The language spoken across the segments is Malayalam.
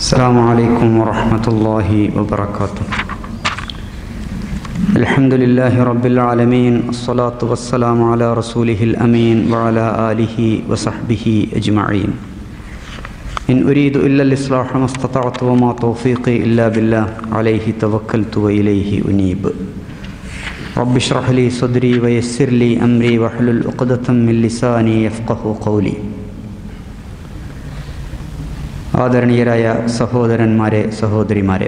السلام عليكم ورحمة الله وبركاته الحمد لله رب العالمين الصلاة والسلام على رسوله الأمين وعلى آله وصحبه أجمعين إن أريد إلا الإصلاح ما استطعت وما توفيقي إلا بالله عليه توكلت وإليه أنيب رب اشرح لي صدري ويسر لي أمري واحلل عقدة من لساني يفقه قولي ആദരണീയരായ സഹോദരന്മാരെ സഹോദരിമാരെ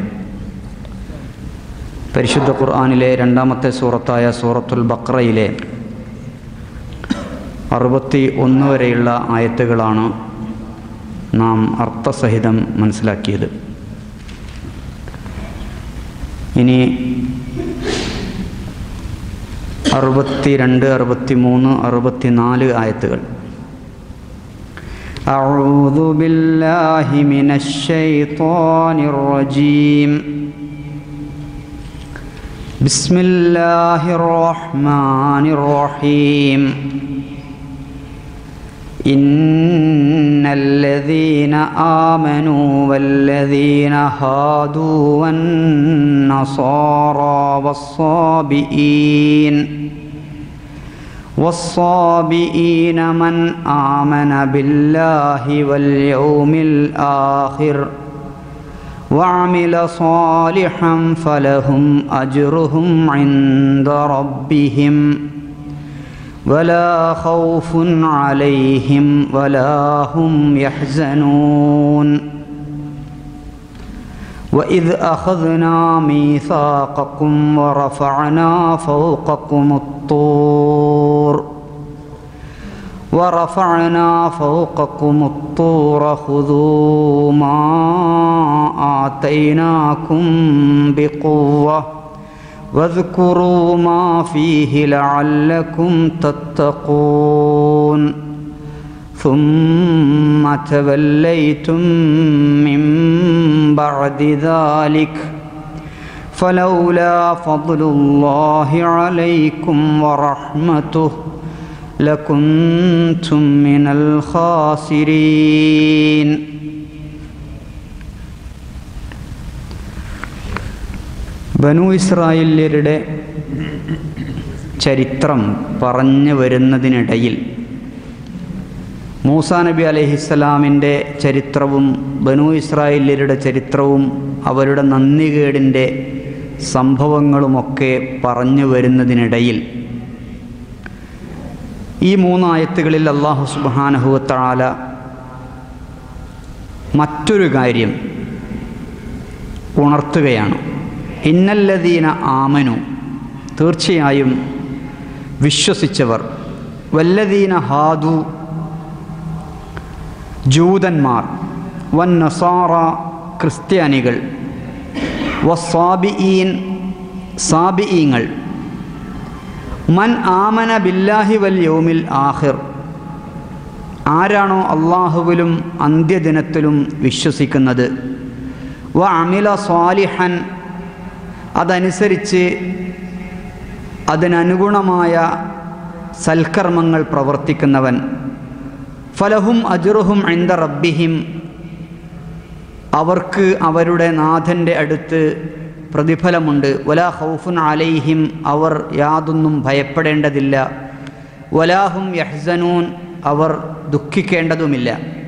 പരിശുദ്ധ ഖുർആാനിലെ രണ്ടാമത്തെ സൂറത്തായ സൂറത്തുൽ ബക്രയിലെ അറുപത്തി ഒന്ന് വരെയുള്ള ആയത്തുകളാണ് നാം അർത്ഥസഹിതം മനസ്സിലാക്കിയത് ഇനി അറുപത്തി രണ്ട് അറുപത്തി മൂന്ന് അറുപത്തി നാല് ആയത്തുകൾ أعوذ بالله من الشيطان الرجيم بسم الله الرحمن الرحيم إن الذين آمنوا والذين هادوا والنصارى والصابئين والصابئين من آمن بالله واليوم الآخر وعمل صالحا فلهم أجرهم عند ربهم ولا خوف عليهم ولا هم يحزنون وإذ أخذنا ميثاقكم ورفعنا فوقكم الطور ورفعنا فوقكم الطور خذوا ما آتيناكم بقوة واذكروا ما فيه لعلكم تتقون ثم توليتم من بعد ذلك فلولا فضل الله عليكم ورحمته لكنتم من الخاسرين ബനു ഇസ്രായേല്യരുടെ ചരിത്രം പറഞ്ഞു വരുന്നതിനിടയിൽ മൂസാ നബി അലഹിസ്സലാമിൻ്റെ ചരിത്രവും ബനു ഇസ്രായേല്യരുടെ ചരിത്രവും അവരുടെ നന്ദികേടിൻ്റെ സംഭവങ്ങളുമൊക്കെ പറഞ്ഞു വരുന്നതിനിടയിൽ ഈ മൂന്നായത്തുകളിൽ അള്ളാഹു സുബാനഹുവത്താല മറ്റൊരു കാര്യം ഉണർത്തുകയാണ് ഇന്നല്ലദീന ആമനു തീർച്ചയായും വിശ്വസിച്ചവർ വല്ലദീന ഹാദു ജൂതന്മാർ വൻ നസാറ ക്രിസ്ത്യാനികൾ വസ്വാബിഈൻ സാബിഈങ്ങൾ മൻ ആമന ബില്ലാഹി വൽ യൗമിൽ ആഹിർ ആരാണോ അള്ളാഹുവിലും അന്ത്യദിനത്തിലും വിശ്വസിക്കുന്നത് വ അമില സ്വാലിഹൻ അതനുസരിച്ച് അതിനനുഗുണമായ സൽക്കർമ്മങ്ങൾ പ്രവർത്തിക്കുന്നവൻ ഫലഹും അജുറുഹും എന്ത റബ്ബിഹിം അവർക്ക് അവരുടെ നാഥൻ്റെ അടുത്ത് പ്രതിഫലമുണ്ട് വലാ ഹൗഫുൻ അലൈഹിം അവർ യാതൊന്നും ഭയപ്പെടേണ്ടതില്ല വലാഹും യഹ്സനൂൻ അവർ ദുഃഖിക്കേണ്ടതുമില്ല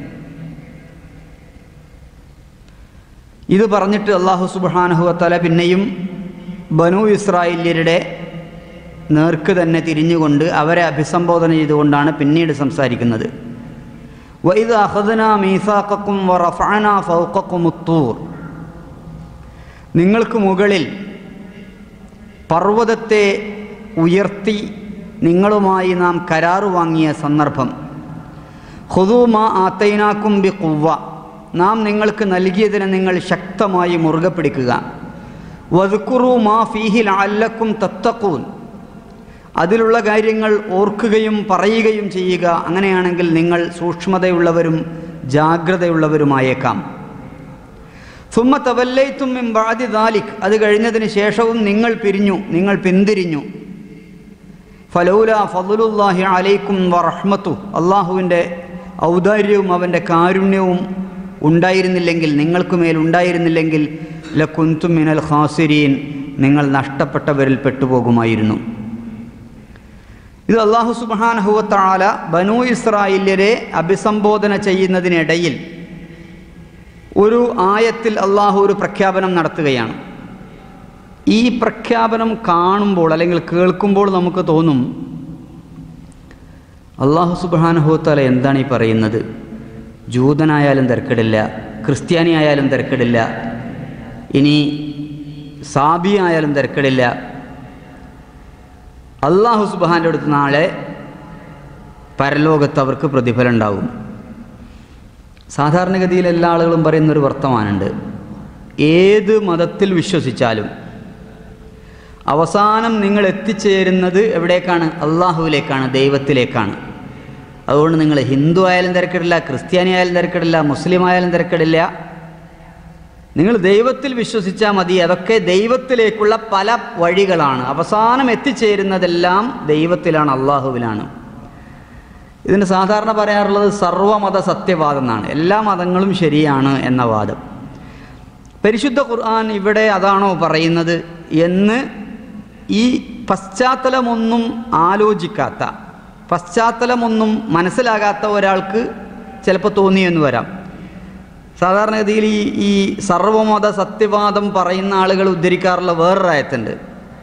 ഇത് പറഞ്ഞിട്ട് അള്ളാഹു സുബാനഹുവത്തല പിന്നെയും ബനു ഇസ്രായേല്യരുടെ നേർക്ക് തന്നെ തിരിഞ്ഞുകൊണ്ട് അവരെ അഭിസംബോധന ചെയ്തുകൊണ്ടാണ് പിന്നീട് സംസാരിക്കുന്നത് വൈദ് അഹദന മീസാക്കും വറഫാന ഫൗക്കും നിങ്ങൾക്ക് മുകളിൽ പർവ്വതത്തെ ഉയർത്തി നിങ്ങളുമായി നാം കരാറ് വാങ്ങിയ സന്ദർഭം ഹുദൂമ ആത്തൈനാക്കും ബി കുവ്വ നാം നിങ്ങൾക്ക് നൽകിയതിനെ നിങ്ങൾ ശക്തമായി മുറുകെ പിടിക്കുക വതുക്കുറു മാ ഫീഹിൽ അല്ലക്കും തത്തക്കൂൻ അതിലുള്ള കാര്യങ്ങൾ ഓർക്കുകയും പറയുകയും ചെയ്യുക അങ്ങനെയാണെങ്കിൽ നിങ്ങൾ സൂക്ഷ്മതയുള്ളവരും ജാഗ്രതയുള്ളവരുമായേക്കാം സുമ്മ തവല്ലൈത്തും ബാദി ദാലിക് അത് കഴിഞ്ഞതിന് ശേഷവും നിങ്ങൾ പിരിഞ്ഞു നിങ്ങൾ പിന്തിരിഞ്ഞു ഫലൗല ഫതുലുല്ലാഹി അലൈക്കും വറഹ്മത്തു അള്ളാഹുവിൻ്റെ ഔദാര്യവും അവൻ്റെ കാരുണ്യവും ഉണ്ടായിരുന്നില്ലെങ്കിൽ നിങ്ങൾക്ക് മേൽ ഉണ്ടായിരുന്നില്ലെങ്കിൽ ലക്കുന്തു മിനൽ ഖാസിരീൻ നിങ്ങൾ നഷ്ടപ്പെട്ടവരിൽ പെട്ടുപോകുമായിരുന്നു ഇത് അള്ളാഹു സുബാനഹുവത്താല ബനു ഇസ്രായേല്യരെ അഭിസംബോധന ചെയ്യുന്നതിനിടയിൽ ഒരു ആയത്തിൽ അള്ളാഹു ഒരു പ്രഖ്യാപനം നടത്തുകയാണ് ഈ പ്രഖ്യാപനം കാണുമ്പോൾ അല്ലെങ്കിൽ കേൾക്കുമ്പോൾ നമുക്ക് തോന്നും അള്ളാഹു സുബാനഹുത്താല എന്താണ് ഈ പറയുന്നത് ജൂതനായാലും തിരക്കിടില്ല ക്രിസ്ത്യാനി ആയാലും തിരക്കിടില്ല ഇനി സാബി ആയാലും തിരക്കിടില്ല അള്ളാഹു സുബാൻ്റെ അടുത്ത് നാളെ പരലോകത്ത് അവർക്ക് പ്രതിഫലം ഉണ്ടാവും സാധാരണഗതിയിൽ എല്ലാ ആളുകളും പറയുന്നൊരു വർത്തമാനമുണ്ട് ഏത് മതത്തിൽ വിശ്വസിച്ചാലും അവസാനം നിങ്ങൾ എത്തിച്ചേരുന്നത് എവിടേക്കാണ് അള്ളാഹുവിലേക്കാണ് ദൈവത്തിലേക്കാണ് അതുകൊണ്ട് നിങ്ങൾ ഹിന്ദു ആയാലും തിരക്കിടില്ല ക്രിസ്ത്യാനി ആയാലും തിരക്കിടില്ല മുസ്ലിം ആയാലും തിരക്കിടില്ല നിങ്ങൾ ദൈവത്തിൽ വിശ്വസിച്ചാൽ മതി അതൊക്കെ ദൈവത്തിലേക്കുള്ള പല വഴികളാണ് അവസാനം എത്തിച്ചേരുന്നതെല്ലാം ദൈവത്തിലാണ് അള്ളാഹുവിലാണ് ഇതിന് സാധാരണ പറയാറുള്ളത് സർവമത സത്യവാദം എന്നാണ് എല്ലാ മതങ്ങളും ശരിയാണ് എന്ന വാദം പരിശുദ്ധ ഖുർആൻ ഇവിടെ അതാണോ പറയുന്നത് എന്ന് ഈ പശ്ചാത്തലമൊന്നും ആലോചിക്കാത്ത പശ്ചാത്തലമൊന്നും മനസ്സിലാകാത്ത ഒരാൾക്ക് ചിലപ്പോൾ തോന്നിയെന്ന് വരാം സാധാരണഗതിയിൽ ഈ ഈ സർവമത സത്യവാദം പറയുന്ന ആളുകൾ ഉദ്ധരിക്കാറുള്ള വേറൊരു ആയത്തുണ്ട്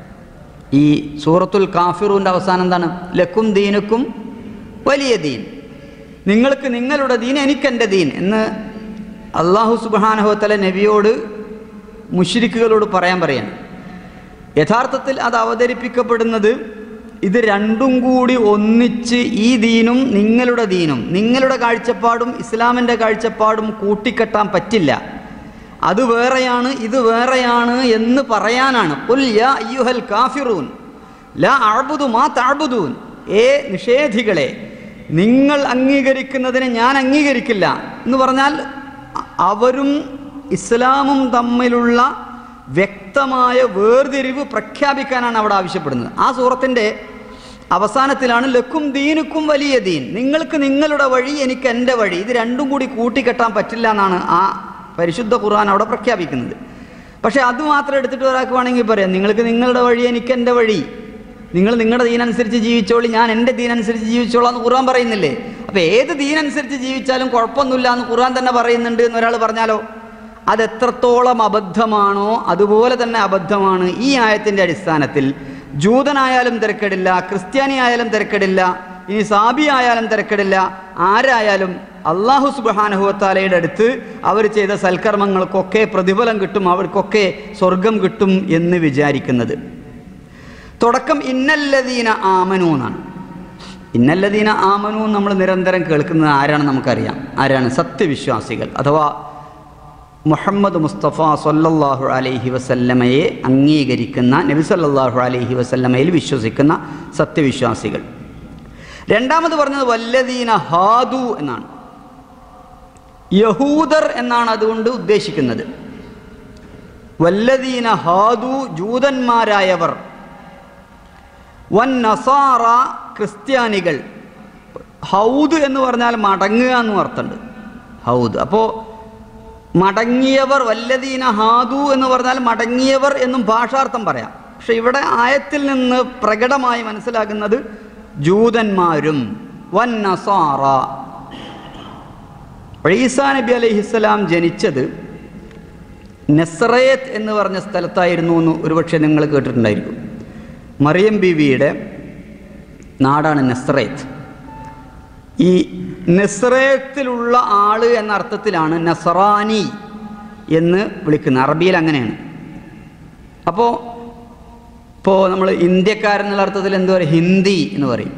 ഈ സൂറത്തുൽ കാഫിറൂൻ്റെ അവസാനം എന്താണ് ലക്കും ദീനുക്കും വലിയ ദീൻ നിങ്ങൾക്ക് നിങ്ങളുടെ ദീൻ എനിക്കെൻ്റെ ദീൻ എന്ന് അള്ളാഹു സുബാനഹോത്തല നബിയോട് മുഷിരിക്കുകളോട് പറയാൻ പറയാണ് യഥാർത്ഥത്തിൽ അത് അവതരിപ്പിക്കപ്പെടുന്നത് ഇത് രണ്ടും കൂടി ഒന്നിച്ച് ഈ ദീനും നിങ്ങളുടെ ദീനും നിങ്ങളുടെ കാഴ്ചപ്പാടും ഇസ്ലാമിൻ്റെ കാഴ്ചപ്പാടും കൂട്ടിക്കെട്ടാൻ പറ്റില്ല അത് വേറെയാണ് ഇത് വേറെയാണ് എന്ന് പറയാനാണ് ഉൽ യാ അയ്യുഹൽ കാഫിറൂൻ ലാ അഅബുദു മാ തഅബുദൂൻ ഏ നിഷേധികളെ നിങ്ങൾ അംഗീകരിക്കുന്നതിനെ ഞാൻ അംഗീകരിക്കില്ല എന്ന് പറഞ്ഞാൽ അവരും ഇസ്ലാമും തമ്മിലുള്ള വ്യക്തമായ വേർതിരിവ് പ്രഖ്യാപിക്കാനാണ് അവിടെ ആവശ്യപ്പെടുന്നത് ആ സൂറത്തിൻ്റെ അവസാനത്തിലാണ് ലക്കും ദീനുക്കും വലിയ ദീൻ നിങ്ങൾക്ക് നിങ്ങളുടെ വഴി എനിക്ക് എൻ്റെ വഴി ഇത് രണ്ടും കൂടി കൂട്ടിക്കെട്ടാൻ പറ്റില്ല എന്നാണ് ആ പരിശുദ്ധ ഖുർആൻ അവിടെ പ്രഖ്യാപിക്കുന്നത് പക്ഷേ അത് മാത്രം എടുത്തിട്ട് ഒരാൾക്ക് വേണമെങ്കിൽ പറയാം നിങ്ങൾക്ക് നിങ്ങളുടെ വഴി എനിക്ക് എൻ്റെ വഴി നിങ്ങൾ നിങ്ങളുടെ ദീനനുസരിച്ച് ജീവിച്ചോളി ഞാൻ എൻ്റെ ദീനനുസരിച്ച് ജീവിച്ചോളാം എന്ന് ഖുർആൻ പറയുന്നില്ലേ അപ്പോൾ ഏത് ദീനനുസരിച്ച് ജീവിച്ചാലും കുഴപ്പമൊന്നുമില്ല എന്ന് ഖുർആൻ തന്നെ പറയുന്നുണ്ട് എന്ന് ഒരാൾ പറഞ്ഞാലോ അത് എത്രത്തോളം അബദ്ധമാണോ അതുപോലെ തന്നെ അബദ്ധമാണ് ഈ ആയത്തിൻ്റെ അടിസ്ഥാനത്തിൽ ജൂതനായാലും തിരക്കെടില്ല ക്രിസ്ത്യാനി ആയാലും തിരക്കെടില്ല ഇനി സാബി ആയാലും തിരക്കെടില്ല ആരായാലും അള്ളാഹു സുബാനഹുവത്താലയുടെ അടുത്ത് അവർ ചെയ്ത സൽക്കർമ്മങ്ങൾക്കൊക്കെ പ്രതിഫലം കിട്ടും അവർക്കൊക്കെ സ്വർഗം കിട്ടും എന്ന് വിചാരിക്കുന്നത് തുടക്കം ഇന്നല്ലദീന ആമനു എന്നാണ് ഇന്നല്ലദീന ആമനു നമ്മൾ നിരന്തരം കേൾക്കുന്നത് ആരാണെന്ന് നമുക്കറിയാം ആരാണ് സത്യവിശ്വാസികൾ അഥവാ മുഹമ്മദ് മുസ്തഫ സല്ലല്ലാഹു അലൈഹി വസല്ലമയെ അംഗീകരിക്കുന്ന നബി സല്ലല്ലാഹു അലൈഹി വസല്ലമയിൽ വിശ്വസിക്കുന്ന സത്യവിശ്വാസികൾ രണ്ടാമത് പറഞ്ഞത് വല്ലദീന ഹാദു എന്നാണ് യഹൂദർ എന്നാണ് അതുകൊണ്ട് ഉദ്ദേശിക്കുന്നത് വല്ലദീന ഹാദു ജൂതന്മാരായവർ വൻ നസാറ ക്രിസ്ത്യാനികൾ ഹൗദ് എന്ന് പറഞ്ഞാൽ മടങ്ങുക എന്ന് അർത്ഥമുണ്ട് ഹൗദ് അപ്പോൾ മടങ്ങിയവർ വല്ലദീന ഹാദു എന്ന് പറഞ്ഞാൽ മടങ്ങിയവർ എന്നും ഭാഷാർത്ഥം പറയാം പക്ഷെ ഇവിടെ ആയത്തിൽ നിന്ന് പ്രകടമായി മനസ്സിലാക്കുന്നത് ജൂതന്മാരും വൻ നസാറ ഈസാ നബി അലൈഹിസ്സലാം ജനിച്ചത് നെസ്രയത്ത് എന്ന് പറഞ്ഞ സ്ഥലത്തായിരുന്നു എന്ന് ഒരുപക്ഷെ നിങ്ങൾ കേട്ടിട്ടുണ്ടായിരിക്കും മറിയം ബീവിയുടെ നാടാണ് നെസ്രയത്ത് ഈ നെസ്രയത്തിലുള്ള ആള് എന്ന അർത്ഥത്തിലാണ് നസറാനി എന്ന് വിളിക്കുന്നത് അറബിയിൽ അങ്ങനെയാണ് അപ്പോൾ ഇപ്പോൾ നമ്മൾ ഇന്ത്യക്കാരൻ എന്നുള്ള അർത്ഥത്തിൽ എന്താ പറയുക ഹിന്ദി എന്ന് പറയും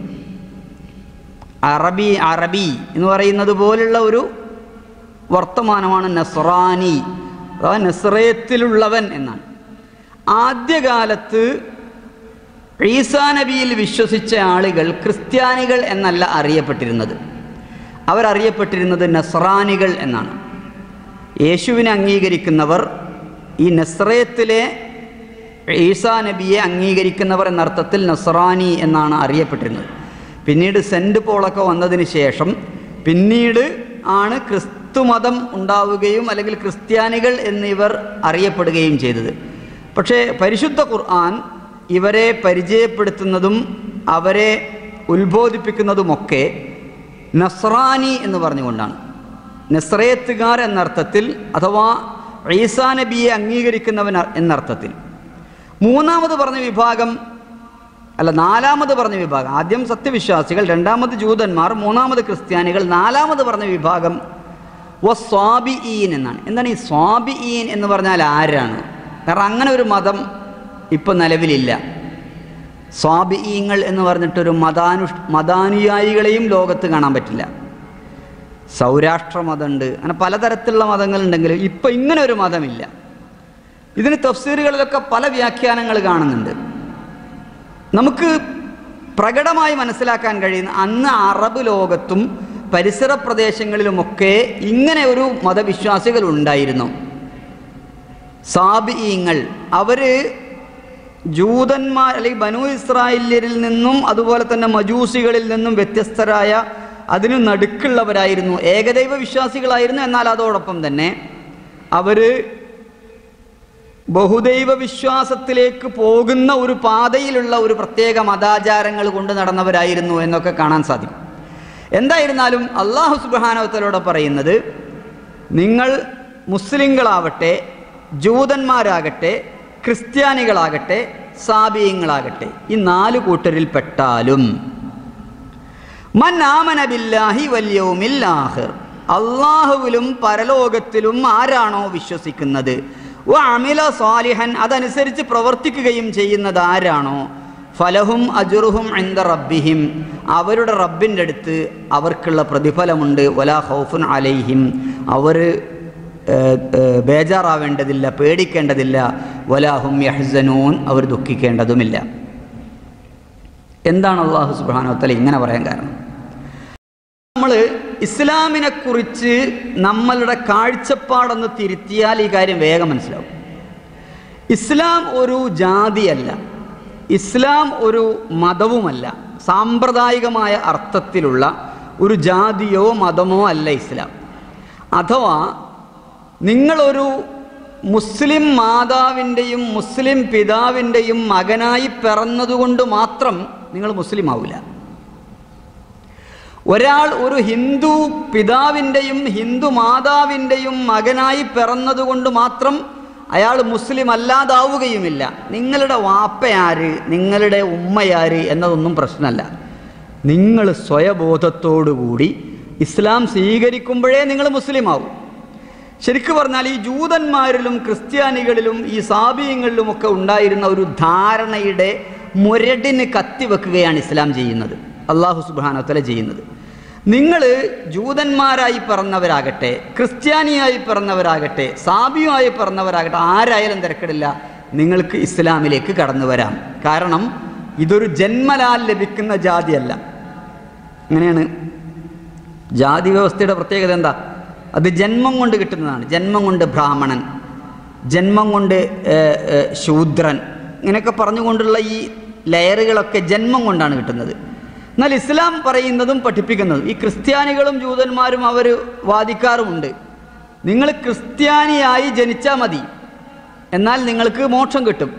അറബി അറബി എന്ന് പറയുന്നത് പോലുള്ള ഒരു വർത്തമാനമാണ് നസ്രാനി അഥവാ നസ്രയത്തിലുള്ളവൻ എന്നാണ് ആദ്യകാലത്ത് ഈസാ നബിയിൽ വിശ്വസിച്ച ആളുകൾ ക്രിസ്ത്യാനികൾ എന്നല്ല അറിയപ്പെട്ടിരുന്നത് അവരറിയപ്പെട്ടിരുന്നത് നസ്രാനികൾ എന്നാണ് യേശുവിനെ അംഗീകരിക്കുന്നവർ ഈ നസ്രയത്തിലെ ഈസാ നബിയെ അംഗീകരിക്കുന്നവർ എന്നർത്ഥത്തിൽ നസ്രാനി എന്നാണ് അറിയപ്പെട്ടിരുന്നത് പിന്നീട് സെൻറ്റ് പോളൊക്കെ വന്നതിന് ശേഷം പിന്നീട് ആണ് ക്രിസ് ക്രിസ്തുമതം ഉണ്ടാവുകയും അല്ലെങ്കിൽ ക്രിസ്ത്യാനികൾ എന്നിവർ അറിയപ്പെടുകയും ചെയ്തത് പക്ഷേ പരിശുദ്ധ ഖുർആൻ ഇവരെ പരിചയപ്പെടുത്തുന്നതും അവരെ ഉത്ബോധിപ്പിക്കുന്നതുമൊക്കെ നസ്രാനി എന്ന് പറഞ്ഞുകൊണ്ടാണ് നസ്രയത്തുകാർ എന്നർത്ഥത്തിൽ അഥവാ ഈസാ നബിയെ അംഗീകരിക്കുന്നവൻ എന്നർത്ഥത്തിൽ മൂന്നാമത് പറഞ്ഞ വിഭാഗം അല്ല നാലാമത് പറഞ്ഞ വിഭാഗം ആദ്യം സത്യവിശ്വാസികൾ രണ്ടാമത് ജൂതന്മാർ മൂന്നാമത് ക്രിസ്ത്യാനികൾ നാലാമത് പറഞ്ഞ വിഭാഗം വസ്വാബിഈൻ എന്നാണ് എന്താണ് ഈ സ്വാബിഈൻ എന്ന് പറഞ്ഞാൽ ആരാണ് കാരണം അങ്ങനെ ഒരു മതം ഇപ്പം നിലവിലില്ല സ്വാബിഈങ്ങൾ എന്ന് പറഞ്ഞിട്ടൊരു മതാനുഷ് മതാനുയായികളെയും ലോകത്ത് കാണാൻ പറ്റില്ല സൗരാഷ്ട്ര മതമുണ്ട് അങ്ങനെ പലതരത്തിലുള്ള മതങ്ങളുണ്ടെങ്കിലും ഇപ്പം ഇങ്ങനെ ഒരു മതമില്ല ഇതിന് തഫ്സീറുകളിലൊക്കെ പല വ്യാഖ്യാനങ്ങൾ കാണുന്നുണ്ട് നമുക്ക് പ്രകടമായി മനസ്സിലാക്കാൻ കഴിയുന്ന അന്ന് അറബ് ലോകത്തും പരിസര പ്രദേശങ്ങളിലുമൊക്കെ ഇങ്ങനെ ഒരു മതവിശ്വാസികൾ ഉണ്ടായിരുന്നു സാബിയങ്ങൾ അവര് ജൂതന്മാർ അല്ലെങ്കിൽ ബനു ഇസ്രായേലിൽ നിന്നും അതുപോലെ തന്നെ മജൂസികളിൽ നിന്നും വ്യത്യസ്തരായ അതിനു നടുക്കുള്ളവരായിരുന്നു ഏകദൈവ വിശ്വാസികളായിരുന്നു എന്നാൽ അതോടൊപ്പം തന്നെ അവര് ബഹുദൈവ വിശ്വാസത്തിലേക്ക് പോകുന്ന ഒരു പാതയിലുള്ള ഒരു പ്രത്യേക മതാചാരങ്ങൾ കൊണ്ട് നടന്നവരായിരുന്നു എന്നൊക്കെ കാണാൻ സാധിക്കും എന്തായിരുന്നാലും അള്ളാഹു സുബാനവത്തലോടെ പറയുന്നത് നിങ്ങൾ മുസ്ലിങ്ങളാവട്ടെ ജൂതന്മാരാകട്ടെ ക്രിസ്ത്യാനികളാകട്ടെ സാബീയങ്ങളാകട്ടെ ഈ നാല് കൂട്ടരിൽ പെട്ടാലും മൻ ആമന ബില്ലാഹി വല്യവുമിൽ ആഹിർ അള്ളാഹുവിലും പരലോകത്തിലും ആരാണോ വിശ്വസിക്കുന്നത് വ അമില സാലിഹൻ അതനുസരിച്ച് പ്രവർത്തിക്കുകയും ചെയ്യുന്നത് ആരാണോ ഫലഹും അജുറുഹും എന്ത റബ്ബിഹിം അവരുടെ റബ്ബിൻ്റെ അടുത്ത് അവർക്കുള്ള പ്രതിഫലമുണ്ട് വലാ ഹൗഫുൻ അലൈഹിം അവർ ബേജാറാവേണ്ടതില്ല പേടിക്കേണ്ടതില്ല വലാഹും യഹ്സനൂൻ അവർ ദുഃഖിക്കേണ്ടതുമില്ല എന്താണ് അള്ളാഹു സുബാനോത്തല ഇങ്ങനെ പറയാൻ കാരണം നമ്മൾ ഇസ്ലാമിനെ കുറിച്ച് നമ്മളുടെ കാഴ്ചപ്പാടൊന്ന് തിരുത്തിയാൽ ഈ കാര്യം വേഗം മനസ്സിലാവും ഇസ്ലാം ഒരു ജാതിയല്ല ഇസ്ലാം ഒരു മതവുമല്ല സാമ്പ്രദായികമായ അർത്ഥത്തിലുള്ള ഒരു ജാതിയോ മതമോ അല്ല ഇസ്ലാം അഥവാ നിങ്ങളൊരു മുസ്ലിം മാതാവിൻ്റെയും മുസ്ലിം പിതാവിൻ്റെയും മകനായി പിറന്നതുകൊണ്ട് മാത്രം നിങ്ങൾ മുസ്ലിം ആവില്ല ഒരാൾ ഒരു ഹിന്ദു പിതാവിൻ്റെയും ഹിന്ദു മാതാവിൻ്റെയും മകനായി പിറന്നതുകൊണ്ട് മാത്രം അയാൾ മുസ്ലിം അല്ലാതാവുകയുമില്ല നിങ്ങളുടെ വാപ്പയാര് നിങ്ങളുടെ ഉമ്മയാര് എന്നതൊന്നും പ്രശ്നമല്ല നിങ്ങൾ സ്വയബോധത്തോടുകൂടി ഇസ്ലാം സ്വീകരിക്കുമ്പോഴേ നിങ്ങൾ മുസ്ലിം ആവും ശരിക്കു പറഞ്ഞാൽ ഈ ജൂതന്മാരിലും ക്രിസ്ത്യാനികളിലും ഈ സാബീയങ്ങളിലുമൊക്കെ ഉണ്ടായിരുന്ന ഒരു ധാരണയുടെ മുരടിന് കത്തിവെക്കുകയാണ് ഇസ്ലാം ചെയ്യുന്നത് അള്ളാഹു സുബാനോത്തല ചെയ്യുന്നത് നിങ്ങൾ ജൂതന്മാരായി പിറന്നവരാകട്ടെ ക്രിസ്ത്യാനിയായി പിറന്നവരാകട്ടെ സാബിയുമായി പിറന്നവരാകട്ടെ ആരായാലും തിരക്കിടില്ല നിങ്ങൾക്ക് ഇസ്ലാമിലേക്ക് കടന്നു വരാം കാരണം ഇതൊരു ജന്മലാൽ ലഭിക്കുന്ന ജാതിയല്ല അങ്ങനെയാണ് ജാതി വ്യവസ്ഥയുടെ പ്രത്യേകത എന്താ അത് ജന്മം കൊണ്ട് കിട്ടുന്നതാണ് ജന്മം കൊണ്ട് ബ്രാഹ്മണൻ ജന്മം കൊണ്ട് ഏഹ്, ഏഹ്, ശൂദ്രൻ ഇങ്ങനെയൊക്കെ പറഞ്ഞുകൊണ്ടുള്ള ഈ ലെയറുകളൊക്കെ ജന്മം കൊണ്ടാണ് കിട്ടുന്നത് എന്നാൽ ഇസ്ലാം പറയുന്നതും പഠിപ്പിക്കുന്നതും ഈ ക്രിസ്ത്യാനികളും ജൂതന്മാരും അവർ വാദിക്കാറുമുണ്ട് നിങ്ങൾ ക്രിസ്ത്യാനിയായി ജനിച്ചാൽ മതി എന്നാൽ നിങ്ങൾക്ക് മോക്ഷം കിട്ടും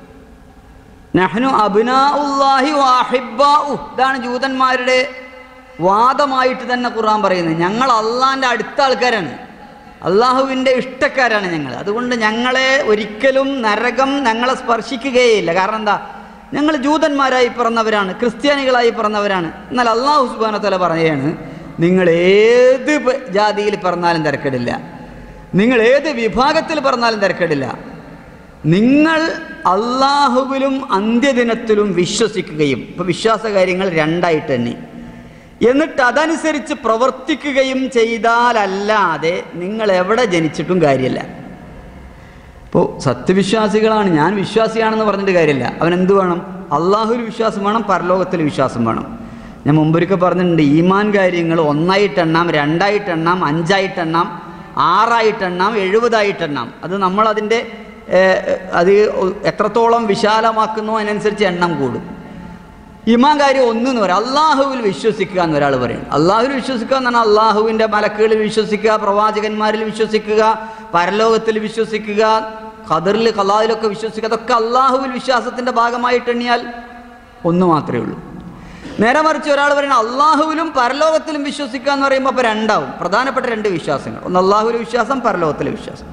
നഹ്നു അബ്നാഉല്ലാഹി വാഹിബ്ബാഉ ഇതാണ് ജൂതന്മാരുടെ വാദമായിട്ട് തന്നെ ഖുർആൻ പറയുന്നത് ഞങ്ങൾ അള്ളാഹിൻ്റെ അടുത്ത ആൾക്കാരാണ് അള്ളാഹുവിൻ്റെ ഇഷ്ടക്കാരാണ് ഞങ്ങൾ അതുകൊണ്ട് ഞങ്ങളെ ഒരിക്കലും നരകം ഞങ്ങളെ സ്പർശിക്കുകയില്ല കാരണം എന്താ ഞങ്ങൾ ജൂതന്മാരായി പിറന്നവരാണ് ക്രിസ്ത്യാനികളായി പിറന്നവരാണ് എന്നാൽ അള്ളാഹു സുബാന തല പറയുകയാണ് നിങ്ങൾ ഏത് പ- ജാതിയിൽ പിറന്നാലും തിരക്കിടില്ല നിങ്ങൾ ഏത് വിഭാഗത്തിൽ പിറന്നാലും തിരക്കിടില്ല നിങ്ങൾ അള്ളാഹുവിലും അന്ത്യദിനത്തിലും വിശ്വസിക്കുകയും ഇപ്പൊ വിശ്വാസ കാര്യങ്ങൾ രണ്ടായിട്ട് തന്നെ എന്നിട്ട് അതനുസരിച്ച് പ്രവർത്തിക്കുകയും ചെയ്താലല്ലാതെ നിങ്ങൾ എവിടെ ജനിച്ചിട്ടും കാര്യമില്ല ഇപ്പോൾ സത്യവിശ്വാസികളാണ് ഞാൻ വിശ്വാസിയാണെന്ന് പറഞ്ഞിട്ട് കാര്യമില്ല അവൻ എന്ത് വേണം അള്ളാഹുവിൽ വിശ്വാസം വേണം പരലോകത്തിൽ വിശ്വാസം വേണം ഞാൻ മുമ്പൊരിക്കൽ പറഞ്ഞിട്ടുണ്ട് ഈമാൻ കാര്യങ്ങൾ ഒന്നായിട്ടെണ്ണാം രണ്ടായിട്ടെണ്ണാം അഞ്ചായിട്ടെണ്ണാം ആറായിട്ടെണ്ണാം എഴുപതായിട്ടെണ്ണാം അത് നമ്മൾ അതിൻ്റെ ഏഹ്, അത് എത്രത്തോളം വിശാലമാക്കുന്നോ അതിനനുസരിച്ച് എണ്ണം കൂടും ഇമാൻ കാര്യം ഒന്ന് എന്ന് പറയാം അള്ളാഹുവിൽ വിശ്വസിക്കുക എന്ന് ഒരാൾ പറയും അള്ളാഹുവിൽ വിശ്വസിക്കുക എന്ന് പറഞ്ഞാൽ അള്ളാഹുവിൻ്റെ മലക്കുകളിൽ വിശ്വസിക്കുക പ്രവാചകന്മാരിൽ വിശ്വസിക്കുക പരലോകത്തിൽ വിശ്വസിക്കുക ഖദറിൽ കലാഹിലൊക്കെ വിശ്വസിക്കുക അതൊക്കെ അള്ളാഹുവിൽ വിശ്വാസത്തിൻ്റെ ഭാഗമായിട്ട് എണ്ണിയാൽ ഒന്ന് മാത്രമേ ഉള്ളൂ നേരെ മറിച്ച് ഒരാൾ പറയുന്നത് അള്ളാഹുവിലും പരലോകത്തിലും വിശ്വസിക്കുക എന്ന് പറയുമ്പോൾ അപ്പോൾ രണ്ടാവും പ്രധാനപ്പെട്ട രണ്ട് വിശ്വാസങ്ങൾ ഒന്ന് അള്ളാഹുവിലെ വിശ്വാസം പരലോകത്തിലെ വിശ്വാസം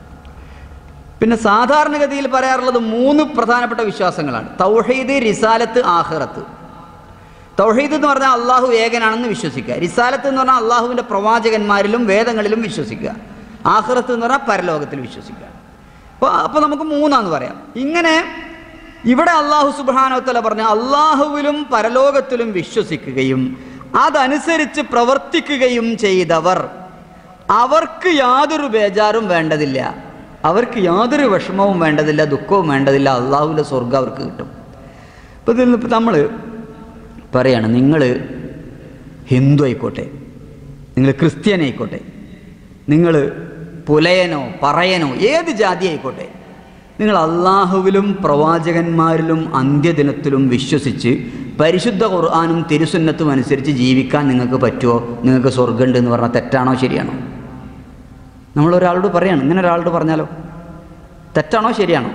പിന്നെ സാധാരണഗതിയിൽ പറയാറുള്ളത് മൂന്ന് പ്രധാനപ്പെട്ട വിശ്വാസങ്ങളാണ് തൗഹീദ് റിസാലത്ത് ആഹിറത്ത് തൗഹീദ് എന്ന് പറഞ്ഞാൽ അള്ളാഹു ഏകനാണെന്ന് വിശ്വസിക്കുക റിസാലത്ത് എന്ന് പറഞ്ഞാൽ അള്ളാഹുവിൻ്റെ പ്രവാചകന്മാരിലും വേദങ്ങളിലും വിശ്വസിക്കുക ആഹിറത്ത് എന്ന് പറഞ്ഞാൽ പരലോകത്തിൽ വിശ്വസിക്കുക അപ്പോൾ അപ്പോൾ നമുക്ക് മൂന്നാന്ന് പറയാം ഇങ്ങനെ ഇവിടെ അള്ളാഹു സുബാനോത്തല പറഞ്ഞ അള്ളാഹുവിലും പരലോകത്തിലും വിശ്വസിക്കുകയും അതനുസരിച്ച് പ്രവർത്തിക്കുകയും ചെയ്തവർ അവർക്ക് യാതൊരു ബേജാറും വേണ്ടതില്ല അവർക്ക് യാതൊരു വിഷമവും വേണ്ടതില്ല ദുഃഖവും വേണ്ടതില്ല അള്ളാഹുവിൻ്റെ സ്വർഗം അവർക്ക് കിട്ടും ഇപ്പം ഇതിൽ നിന്ന് നമ്മൾ പറയാണ് നിങ്ങൾ ഹിന്ദു ആയിക്കോട്ടെ നിങ്ങൾ ക്രിസ്ത്യൻ ആയിക്കോട്ടെ നിങ്ങൾ പുലയനോ പറയനോ ഏത് ജാതി ആയിക്കോട്ടെ നിങ്ങൾ അള്ളാഹുവിലും പ്രവാചകന്മാരിലും അന്ത്യദിനത്തിലും വിശ്വസിച്ച് പരിശുദ്ധ ഖുർആാനും തിരുസുന്നത്തും അനുസരിച്ച് ജീവിക്കാൻ നിങ്ങൾക്ക് പറ്റുമോ നിങ്ങൾക്ക് സ്വർഗമുണ്ട് എന്ന് പറഞ്ഞാൽ തെറ്റാണോ ശരിയാണോ നമ്മളൊരാളോട് പറയാണ് ഇങ്ങനെ ഒരാളോട് പറഞ്ഞാലോ തെറ്റാണോ ശരിയാണോ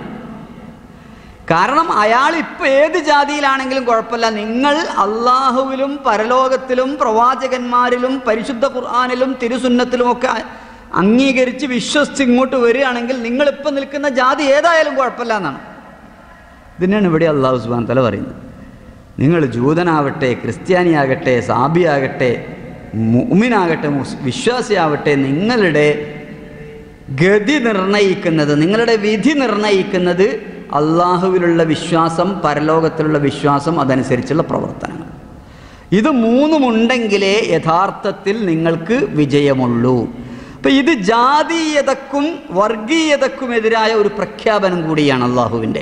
കാരണം അയാൾ ഇപ്പം ഏത് ജാതിയിലാണെങ്കിലും കുഴപ്പമില്ല നിങ്ങൾ അള്ളാഹുവിലും പരലോകത്തിലും പ്രവാചകന്മാരിലും പരിശുദ്ധ ഖുർആാനിലും തിരുസുന്നത്തിലും ഒക്കെ അംഗീകരിച്ച് വിശ്വസിച്ച് ഇങ്ങോട്ട് വരികയാണെങ്കിൽ നിങ്ങളിപ്പോൾ നിൽക്കുന്ന ജാതി ഏതായാലും കുഴപ്പമില്ല എന്നാണ് ഇതിനാണ് ഇവിടെ അള്ളാഹു സുബാൻ തല പറയുന്നത് നിങ്ങൾ ജൂതനാവട്ടെ ക്രിസ്ത്യാനിയാകട്ടെ സാബിയാകട്ടെ മുഅ്മിനാകട്ടെ മുസ് വിശ്വാസിയാവട്ടെ നിങ്ങളുടെ ഗതി നിർണയിക്കുന്നത് നിങ്ങളുടെ വിധി നിർണയിക്കുന്നത് അള്ളാഹുവിലുള്ള വിശ്വാസം പരലോകത്തിലുള്ള വിശ്വാസം അതനുസരിച്ചുള്ള പ്രവർത്തനങ്ങൾ ഇത് മൂന്നുമുണ്ടെങ്കിലേ യഥാർത്ഥത്തിൽ നിങ്ങൾക്ക് വിജയമുള്ളൂ അപ്പം ഇത് ജാതീയതക്കും വർഗീയതക്കുമെതിരായ ഒരു പ്രഖ്യാപനം കൂടിയാണ് അള്ളാഹുവിൻ്റെ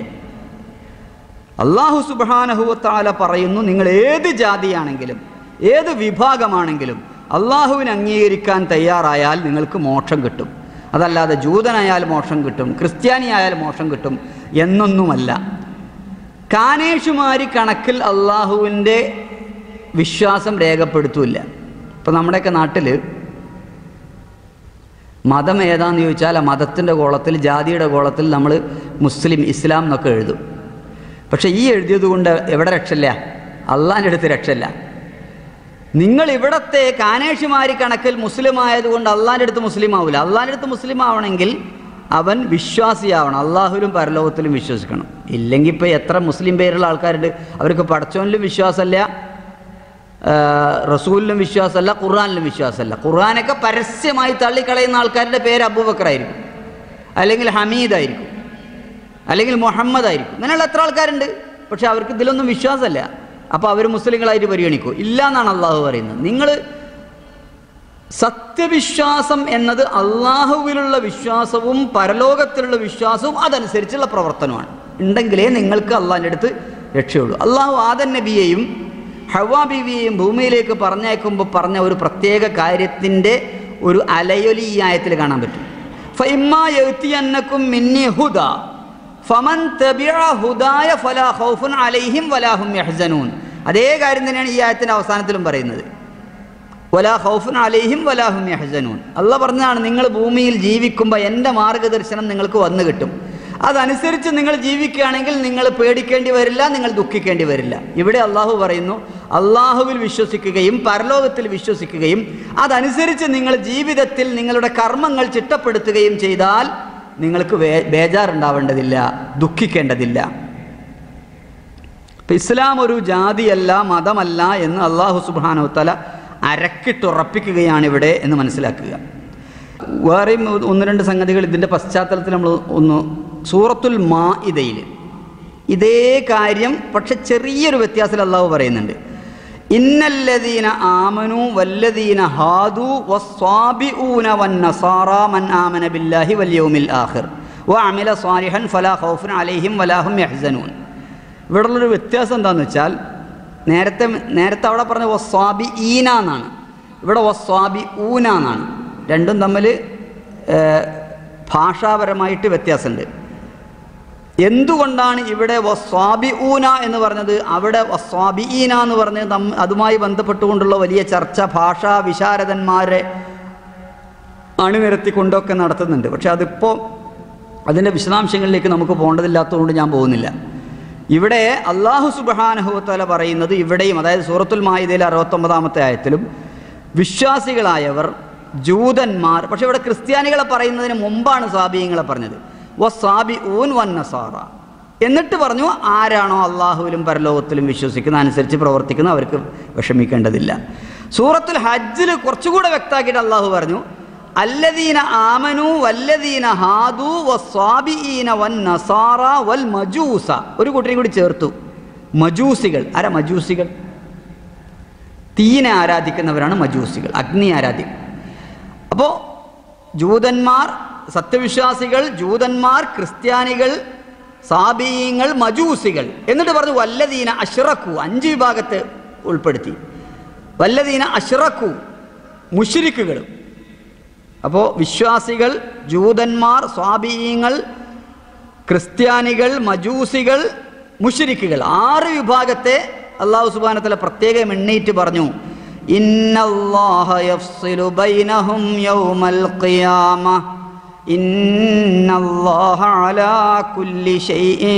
അള്ളാഹു സുബാനഹുവത്താല പറയുന്നു നിങ്ങൾ ഏത് ജാതിയാണെങ്കിലും ഏത് വിഭാഗമാണെങ്കിലും അള്ളാഹുവിനെ അംഗീകരിക്കാൻ തയ്യാറായാൽ നിങ്ങൾക്ക് മോക്ഷം കിട്ടും അതല്ലാതെ ജൂതനായാൽ മോക്ഷം കിട്ടും ക്രിസ്ത്യാനിയായാൽ മോക്ഷം കിട്ടും എന്നൊന്നുമല്ല കാനേഷുമാരി കണക്കിൽ അള്ളാഹുവിൻ്റെ വിശ്വാസം രേഖപ്പെടുത്തൂല്ല ഇപ്പം നമ്മുടെയൊക്കെ നാട്ടിൽ മതം ഏതാന്ന് ചോദിച്ചാൽ ആ മതത്തിൻ്റെ കോളത്തിൽ ജാതിയുടെ കോളത്തിൽ നമ്മൾ മുസ്ലിം ഇസ്ലാം എന്നൊക്കെ എഴുതും പക്ഷേ ഈ എഴുതിയത് കൊണ്ട് എവിടെ രക്ഷയില്ല അള്ളാൻ്റെ അടുത്ത് രക്ഷയില്ല നിങ്ങൾ ഇവിടത്തെ കാനേഷിമാരി കണക്കിൽ മുസ്ലിം ആയതുകൊണ്ട് അള്ളാൻ്റെ അടുത്ത് മുസ്ലിം ആവില്ല അള്ളാൻ്റെ അടുത്ത് മുസ്ലിം ആവണമെങ്കിൽ അവൻ വിശ്വാസിയാവണം അള്ളാഹുലും പരലോകത്തിലും വിശ്വസിക്കണം ഇല്ലെങ്കിൽ ഇപ്പോൾ എത്ര മുസ്ലിം പേരുള്ള ആൾക്കാരുണ്ട് അവർക്ക് പടച്ചോനിലും വിശ്വാസമല്ല റസൂലിലും വിശ്വാസമല്ല ഖുർആാനിലും വിശ്വാസമല്ല ഖുർആാനൊക്കെ പരസ്യമായി തള്ളിക്കളയുന്ന ആൾക്കാരുടെ പേര് അബൂബക്കറായിരിക്കും അല്ലെങ്കിൽ ഹമീദായിരിക്കും അല്ലെങ്കിൽ മുഹമ്മദ് ആയിരിക്കും ഇങ്ങനെയുള്ള എത്ര ആൾക്കാരുണ്ട് പക്ഷെ അവർക്ക് ഇതിലൊന്നും വിശ്വാസമല്ല അപ്പോൾ അവർ മുസ്ലിങ്ങളായിട്ട് പരിഗണിക്കൂ ഇല്ല എന്നാണ് അള്ളാഹു പറയുന്നത് നിങ്ങൾ സത്യവിശ്വാസം എന്നത് അള്ളാഹുവിലുള്ള വിശ്വാസവും പരലോകത്തിലുള്ള വിശ്വാസവും അതനുസരിച്ചുള്ള പ്രവർത്തനമാണ് ഉണ്ടെങ്കിലേ നിങ്ങൾക്ക് അള്ളാഹിൻ്റെ അടുത്ത് രക്ഷയുള്ളൂ അള്ളാഹു ആദൻ നബിയെയും ഹവാ ബീവിയെയും ഭൂമിയിലേക്ക് പറഞ്ഞേക്കുമ്പോൾ പറഞ്ഞ ഒരു പ്രത്യേക കാര്യത്തിൻ്റെ ഒരു അലയൊലി ഈ ആയത്തിൽ കാണാൻ പറ്റും ഫൈമ്മ എഴുത്തിയന്നക്കും മിന്നി ഹുദ ഫമൻ തബിഅ ഹുദായ ഫലാ ഖൗഫുൻ അലൈഹിം വലാഹും യഹ്സനൂൻ അതേ കാര്യം തന്നെയാണ് ഈ ആയത്തിൻ്റെ അവസാനത്തിലും പറയുന്നത് വലാ ഖൗഫുൻ അലൈഹിം വലാഹും യഹ്സനൂൻ അല്ല പറഞ്ഞതാണ് നിങ്ങൾ ഭൂമിയിൽ ജീവിക്കുമ്പോൾ എൻ്റെ മാർഗദർശനം നിങ്ങൾക്ക് വന്നു കിട്ടും അതനുസരിച്ച് നിങ്ങൾ ജീവിക്കുകയാണെങ്കിൽ നിങ്ങൾ പേടിക്കേണ്ടി വരില്ല നിങ്ങൾ ദുഃഖിക്കേണ്ടി വരില്ല ഇവിടെ അള്ളാഹു പറയുന്നു അള്ളാഹുവിൽ വിശ്വസിക്കുകയും പരലോകത്തിൽ വിശ്വസിക്കുകയും അതനുസരിച്ച് നിങ്ങൾ ജീവിതത്തിൽ നിങ്ങളുടെ കർമ്മങ്ങൾ ചിട്ടപ്പെടുത്തുകയും ചെയ്താൽ നിങ്ങൾക്ക് വേ ബേജാറുണ്ടാവേണ്ടതില്ല ദുഃഖിക്കേണ്ടതില്ല ഇപ്പം ഇസ്ലാം ഒരു ജാതിയല്ല മതമല്ല എന്ന് അള്ളാഹു സുബാനു തല അരക്കിട്ടുറപ്പിക്കുകയാണ് ഇവിടെ എന്ന് മനസ്സിലാക്കുക വേറെയും ഒന്ന് രണ്ട് സംഗതികൾ ഇതിൻ്റെ പശ്ചാത്തലത്തിൽ നമ്മൾ ഒന്ന് സൂറത്തുൽ മാ ഇതയിൽ ഇതേ കാര്യം പക്ഷെ ചെറിയൊരു വ്യത്യാസത്തിൽ അള്ളാഹു പറയുന്നുണ്ട് ഇന്നല്ലദീന ആമനു വല്ലദീന ഹാദു വസ്വാബിഊന വന്നസാറ മൻ ആമന ബില്ലാഹി വൽ യൗമിൽ ആഖിർ വഅമില സ്വാലിഹൻ ഫലാ ഖൗഫുൻ അലൈഹിം വലാഹും യഹ്സനൂൻ ഇവിടെയുള്ളൊരു വ്യത്യാസം എന്താണെന്ന് വെച്ചാൽ നേരത്തെ നേരത്തെ അവിടെ പറഞ്ഞ വസ്വാബി ഈന എന്നാണ് ഇവിടെ വസ്വാബി ഊന എന്നാണ് രണ്ടും തമ്മിൽ ഭാഷാപരമായിട്ട് വ്യത്യാസമുണ്ട് എന്തുകൊണ്ടാണ് ഇവിടെ വസ്വാബി ഊന എന്ന് പറഞ്ഞത് അവിടെ വസ്വാബിഈന എന്ന് പറഞ്ഞ് തം അതുമായി ബന്ധപ്പെട്ടുകൊണ്ടുള്ള വലിയ ചർച്ച ഭാഷാ വിശാരദന്മാരെ അണിനിരത്തിക്കൊണ്ടൊക്കെ നടത്തുന്നുണ്ട് പക്ഷെ അതിപ്പോൾ അതിൻ്റെ വിശദാംശങ്ങളിലേക്ക് നമുക്ക് പോകേണ്ടതില്ലാത്തതുകൊണ്ട് ഞാൻ പോകുന്നില്ല ഇവിടെ അള്ളാഹു സുബാനഹുത്തല പറയുന്നത് ഇവിടെയും അതായത് സൂറത്തുൽ മാഹിദയിലെ അറുപത്തൊമ്പതാമത്തെ ആയത്തിലും വിശ്വാസികളായവർ ജൂതന്മാർ പക്ഷെ ഇവിടെ ക്രിസ്ത്യാനികളെ പറയുന്നതിന് മുമ്പാണ് സാബിയങ്ങളെ പറഞ്ഞത് വ സാബി ഊൻ വൻ നസാറ എന്നിട്ട് പറഞ്ഞു ആരാണോ അള്ളാഹുവിലും പരലോകത്തിലും വിശ്വസിക്കുന്ന അനുസരിച്ച് പ്രവർത്തിക്കുന്ന അവർക്ക് വിഷമിക്കേണ്ടതില്ല സൂറത്തുൽ ഹജ്ജിൽ കുറച്ചുകൂടെ വ്യക്തമാക്കിയിട്ട് അള്ളാഹു പറഞ്ഞു അല്ലദീന ആമനു വല്ലദീന ഹാദു വസ്വാബിഈന വൻ നസാറ വൽ മജൂസ ഒരു കൂട്ടരെയും കൂടി ചേർത്തു മജൂസികൾ ആരാ മജൂസികൾ തീനെ ആരാധിക്കുന്നവരാണ് മജൂസികൾ അഗ്നി ആരാധിക്കും അപ്പോൾ ജൂതന്മാർ സത്യവിശ്വാസികൾ ജൂതന്മാർ ക്രിസ്ത്യാനികൾ സാബീയങ്ങൾ മജൂസികൾ എന്നിട്ട് പറഞ്ഞു വല്ലദീന അഷ്റഖു അഞ്ച് വിഭാഗത്തെ ഉൾപ്പെടുത്തി വല്ലദീന അഷ്റഖു മുഷിരിക്കുകളും അപ്പോൾ വിശ്വാസികൾ ജൂതന്മാർ സ്വാബീയങ്ങൾ ക്രിസ്ത്യാനികൾ മജൂസികൾ മുഷിരിക്കുകൾ ആറ് വിഭാഗത്തെ അള്ളാഹു സുബാനത്തല പ്രത്യേകം എണ്ണീറ്റ് പറഞ്ഞു ഇന്നല്ലാഹ യഫ്സിലു ബൈനഹും യൗമൽ ഖിയാമ ഇന്നല്ലാഹ അലാ കുല്ലി ഷൈഇൻ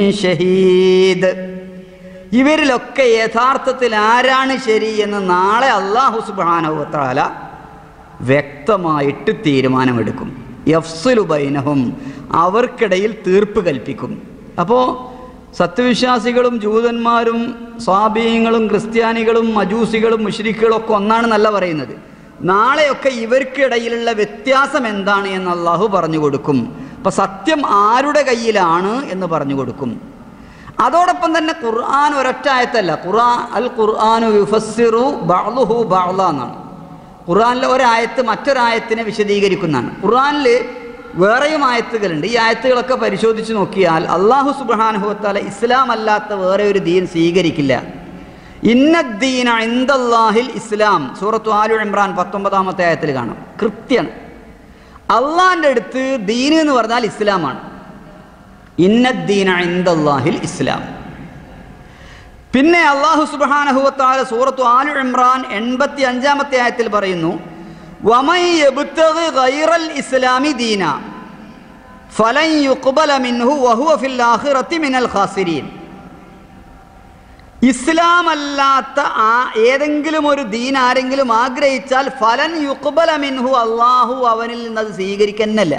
ഷഹീദ് ഇവരിലൊക്കെ യഥാർത്ഥത്തിൽ ആരാണ് ശരി എന്ന് നാളെ അള്ളാഹു സുബ്ഹാനഹു തആല വ്യക്തമായിട്ട് തീരുമാനമെടുക്കും യഫ്സുലു ബൈനഹും അവർക്കിടയിൽ തീർപ്പ് കൽപ്പിക്കും അപ്പോൾ സത്യവിശ്വാസികളും ജൂതന്മാരും സ്വാബീയങ്ങളും ക്രിസ്ത്യാനികളും മജൂസികളും മുഷ്രിക്കുകളും ഒക്കെ ഒന്നാണെന്നല്ല പറയുന്നത് നാളെയൊക്കെ ഇവർക്കിടയിലുള്ള വ്യത്യാസം എന്താണ് എന്ന് അള്ളാഹു പറഞ്ഞു കൊടുക്കും അപ്പം സത്യം ആരുടെ കയ്യിലാണ് എന്ന് പറഞ്ഞു കൊടുക്കും അതോടൊപ്പം തന്നെ ഖുർആൻ ഒരൊറ്റ ആയത്തല്ല ഖുർആൻ അൽ ഖുർആാനു യുഫസ്സിറു ബഅ്ലുഹു ബഅ്ല എന്നാണ് ഖുർആനിലെ ഒരായത്ത് മറ്റൊരായത്തിനെ വിശദീകരിക്കുന്നതാണ് ഖുർആനിൽ വേറെയും ആയത്തുകളുണ്ട് ഈ ആയത്തുകളൊക്കെ പരിശോധിച്ച് നോക്കിയാൽ അള്ളാഹു സുബാനുഭവത്താല ഇസ്ലാം അല്ലാത്ത വേറെ ഒരു ദീൻ സ്വീകരിക്കില്ല ഇന്നദ്ദീന ഇന്ദല്ലാഹിൽ ഇസ്ലാം സൂറത്തു ആലു ഇമ്രാൻ പത്തൊമ്പതാമത്തെ ആയത്തിൽ കാണാം കൃത്യാണ് അള്ളാഹിൻ്റെ അടുത്ത് ദീൻ എന്ന് പറഞ്ഞാൽ ഇസ്ലാമാണ് ഇന്നദ്ദീന ഇന്ദല്ലാഹിൽ ഇസ്ലാം പിന്നെ അള്ളാഹു സുബാനഹുവത്താല സൂറത്തു ആലു ഇമ്രാൻ എൺപത്തി അഞ്ചാമത്തെ ആയത്തിൽ പറയുന്നു വമൻ യബ്തഗി ഗൈറൽ ഇസ്ലാമി ദീന ഫലൻ യുഖ്ബല മിൻഹു വഹുവ ഫിൽ ആഖിറത്തി മിനൽ ഖാസിരീൻ ഇസ്ലാം അല്ലാത്ത ആ ഏതെങ്കിലും ഒരു ദീൻ ആരെങ്കിലും ആഗ്രഹിച്ചാൽ ഫലൻ യുഖ്ബല മിൻഹു അള്ളാഹു അവനിൽ നിന്നത് സ്വീകരിക്കുന്നല്ല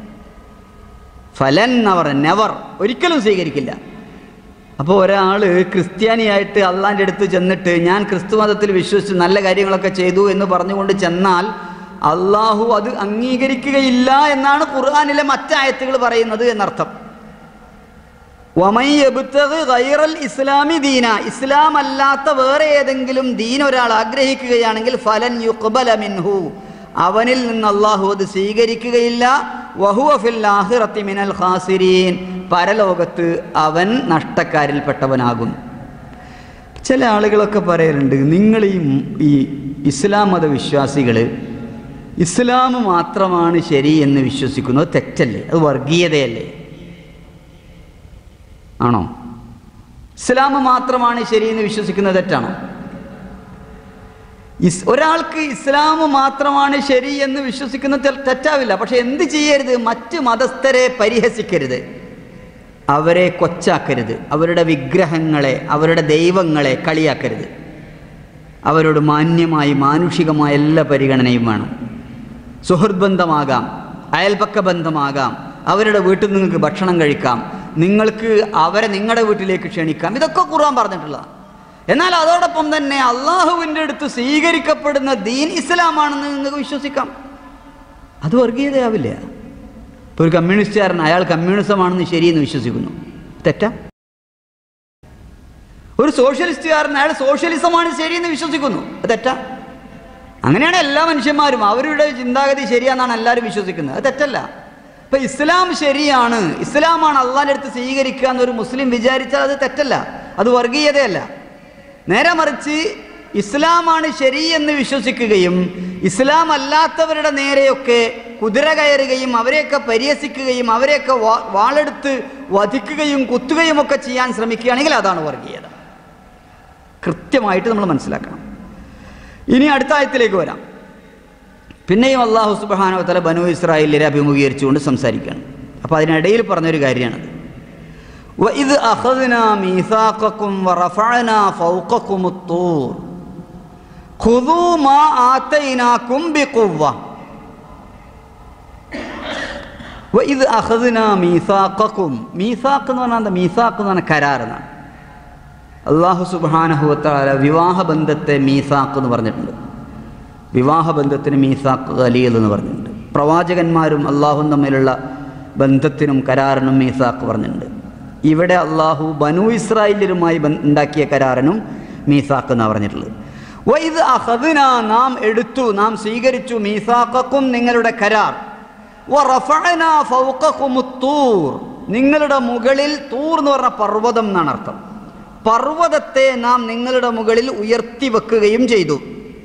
ഫലൻ അവർ നെവർ ഒരിക്കലും സ്വീകരിക്കില്ല അപ്പോൾ ഒരാൾ ക്രിസ്ത്യാനിയായിട്ട് അള്ളാൻ്റെ അടുത്ത് ചെന്നിട്ട് ഞാൻ ക്രിസ്തു മതത്തിൽ വിശ്വസിച്ച് നല്ല കാര്യങ്ങളൊക്കെ ചെയ്തു എന്ന് പറഞ്ഞുകൊണ്ട് ചെന്നാൽ അള്ളാഹു അത് അംഗീകരിക്കുകയില്ല എന്നാണ് ഖുർആാനിലെ മറ്റായത്തുകൾ പറയുന്നത് എന്നർത്ഥം ഗൈറൽ ഇസ്ലാമി ദീന ഇസ്ലാം അല്ലാത്ത വേറെ ഏതെങ്കിലും ദീൻ ഒരാൾ ആഗ്രഹിക്കുകയാണെങ്കിൽ ഫലൻ യുഖ്ബല മിൻഹു അവനിൽ നിന്ന് അള്ളാഹു അത് സ്വീകരിക്കുകയില്ല വഹുവ ഫിൽ ആഖിറത്തി മിനൽ ഖാസിരീൻ പരലോകത്ത് അവൻ നഷ്ടക്കാരിൽപ്പെട്ടവനാകും ചില ആളുകളൊക്കെ പറയാറുണ്ട് നിങ്ങൾ ഈ ഈ ഇസ്ലാം മത വിശ്വാസികൾ ഇസ്ലാം മാത്രമാണ് ശരി എന്ന് വിശ്വസിക്കുന്നത് തെറ്റല്ലേ അത് വർഗീയതയല്ലേ ആണോ ഇസ്ലാം മാത്രമാണ് ശരി എന്ന് വിശ്വസിക്കുന്നത് തെറ്റാണോ ഇസ് ഒരാൾക്ക് ഇസ്ലാം മാത്രമാണ് ശരി എന്ന് വിശ്വസിക്കുന്നത് തെറ്റാവില്ല പക്ഷെ എന്ത് ചെയ്യരുത് മറ്റ് മതസ്ഥരെ പരിഹസിക്കരുത് അവരെ കൊച്ചാക്കരുത് അവരുടെ വിഗ്രഹങ്ങളെ അവരുടെ ദൈവങ്ങളെ കളിയാക്കരുത് അവരോട് മാന്യമായി മാനുഷികമായ എല്ലാ പരിഗണനയും വേണം സുഹൃത് ബന്ധമാകാം അയൽപക്ക ബന്ധമാകാം അവരുടെ വീട്ടിൽ നിങ്ങൾക്ക് ഭക്ഷണം കഴിക്കാം നിങ്ങൾക്ക് അവരെ നിങ്ങളുടെ വീട്ടിലേക്ക് ക്ഷണിക്കാം ഇതൊക്കെ ഖുർആൻ പറഞ്ഞിട്ടുള്ള എന്നാൽ അതോടൊപ്പം തന്നെ അള്ളാഹുവിൻ്റെ അടുത്ത് സ്വീകരിക്കപ്പെടുന്ന ദീൻ ഇസ്ലാമാണെന്ന് നിങ്ങൾക്ക് വിശ്വസിക്കാം അത് വർഗീയതയാവില്ല ഇപ്പോൾ ഒരു കമ്മ്യൂണിസ്റ്റുകാരൻ അയാൾ കമ്മ്യൂണിസമാണെന്ന് ശരിയെന്ന് വിശ്വസിക്കുന്നു തെറ്റാ ഒരു സോഷ്യലിസ്റ്റുകാരൻ അയാൾ സോഷ്യലിസമാണ് ശരിയെന്ന് വിശ്വസിക്കുന്നു അത് തെറ്റാ അങ്ങനെയാണ് എല്ലാ മനുഷ്യന്മാരും അവരുടെ ചിന്താഗതി ശരിയാണെന്നാണ് എല്ലാവരും വിശ്വസിക്കുന്നത് അത് തെറ്റല്ല ഇപ്പൊ ഇസ്ലാം ശരിയാണ് ഇസ്ലാമാണ് അള്ളാഹിൻ്റെ അടുത്ത് സ്വീകരിക്കുക എന്നൊരു മുസ്ലിം വിചാരിച്ചാൽ അത് തെറ്റല്ല അത് വർഗീയതയല്ല നേരെ മറിച്ച് ഇസ്ലാമാണ് ശരി എന്ന് വിശ്വസിക്കുകയും ഇസ്ലാം അല്ലാത്തവരുടെ നേരെയൊക്കെ കുതിര കയറുകയും അവരെയൊക്കെ പരിഹസിക്കുകയും അവരെയൊക്കെ വാ- വാളെടുത്ത് വധിക്കുകയും കുത്തുകയും ഒക്കെ ചെയ്യാൻ ശ്രമിക്കുകയാണെങ്കിൽ അതാണ് വർഗീയത കൃത്യമായിട്ട് നമ്മൾ മനസ്സിലാക്കണം ഇനി അടുത്ത ആയത്തിലേക്ക് വരാം പിന്നെയും അള്ളാഹു സുബാനോ തല ബനു ഇസ്രായേലിനെ അഭിമുഖീകരിച്ചുകൊണ്ട് സംസാരിക്കുകയാണ് അപ്പോൾ അതിനിടയിൽ പറഞ്ഞൊരു കാര്യമാണത് وَإِذْ أَخَذْنَا مِيثَاقَكُمْ وَرَفَعْنَا فَوْقَكُمُ الطُّورَ خُذُوا مَا آتَيْنَاكُمْ بِقُوَّةٍ وَإِذْ أَخَذْنَا مِيثَاقَكُمْ മീസാഖ് എന്ന് പറഞ്ഞാൽ എന്താ മീസാഖ് എന്ന് പറഞ്ഞാൽ കരാർ എന്നാണ് അള്ളാഹു സുബാനഹുവത്താല വിവാഹബന്ധത്തെ മീസാഖ് എന്ന് പറഞ്ഞിട്ടുണ്ട് വിവാഹബന്ധത്തിന് മീസാഖ് ഖലീൽ എന്ന് പറഞ്ഞിട്ടുണ്ട് പ്രവാചകന്മാരും അള്ളാഹും തമ്മിലുള്ള ബന്ധത്തിനും കരാറിനും മീസാഖ് പറഞ്ഞിട്ടുണ്ട് ഇവിടെ അള്ളാഹു ബനു ഇസ്രായേലരുമായി ബന്ധ- ഉണ്ടാക്കിയ കരാറിനും മീസാഖ് എന്നാണ് പറഞ്ഞിട്ടുള്ളത് വൈദ് അഹദിന നാം എടുത്തു നാം സ്വീകരിച്ചു മീസാഖക്കും നിങ്ങളുടെ കരാർ വറഫഅന ഫൗഖകുമു തൂർ നിങ്ങളുടെ മുകളിൽ തൂർ എന്ന് പറഞ്ഞ പർവ്വതം എന്നാണ് അർത്ഥം പർവ്വതത്തെ നാം നിങ്ങളുടെ മുകളിൽ ഉയർത്തി വെക്കുകയും ചെയ്തു